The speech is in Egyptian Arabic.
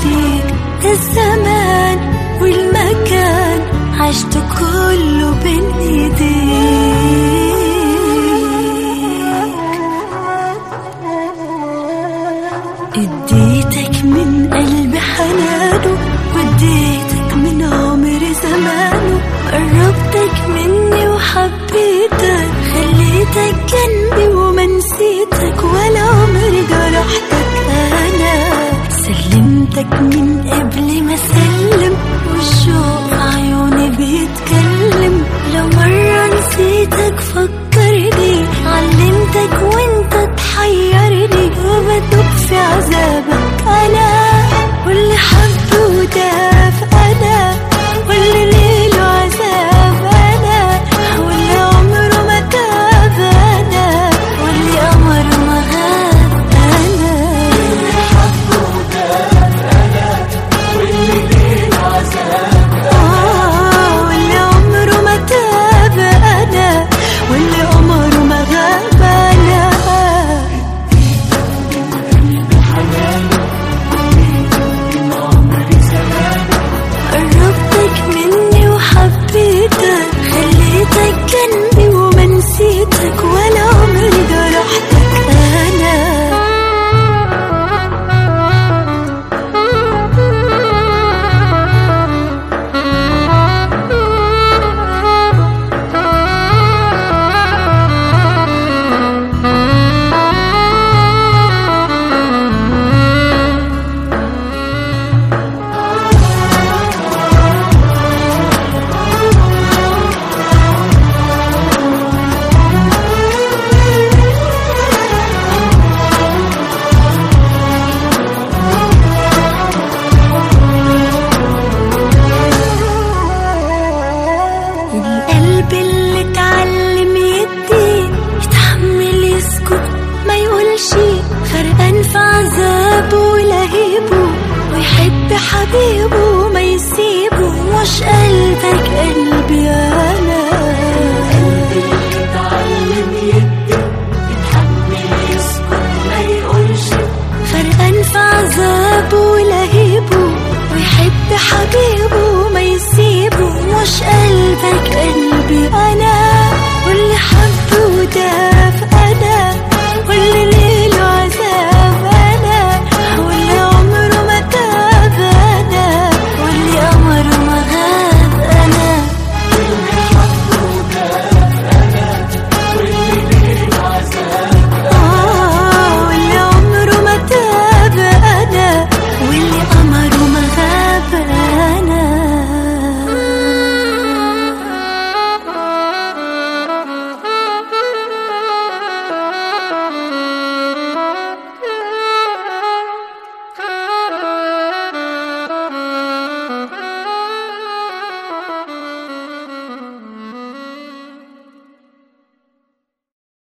فيك الزمان والمكان عشت كله بين ايديك اديتك من قلبي حنانه واديتك من عمري زمانه قربتك مني وحبيتك خليتك جنبي وما نسيتك ولا عمري جرحتك انا سلمتك من قبل ما اسلم والشوق في عيوني بيتكلم لو مرة نسيتك فكرني علمتك وانت تحيرني وبدوب في عذابك انا واللي حب وداف انا واللي ليله عذاب انا واللي عمره ما تاب انا واللي عمره ما غاب انا آه، واللي عمره ما تاب انا واللي عمره ما غاب انا قربتك مني وحبيتك خليتك جنبي وما نسيتك ولا عمري جرحتك انا القلب اللي اتعلم يدي يتحمل يسكت ما يقولش غرقان في عذابه ولهيبه ويحب حبيبه وما يسيبه مش قلبك قلبي يا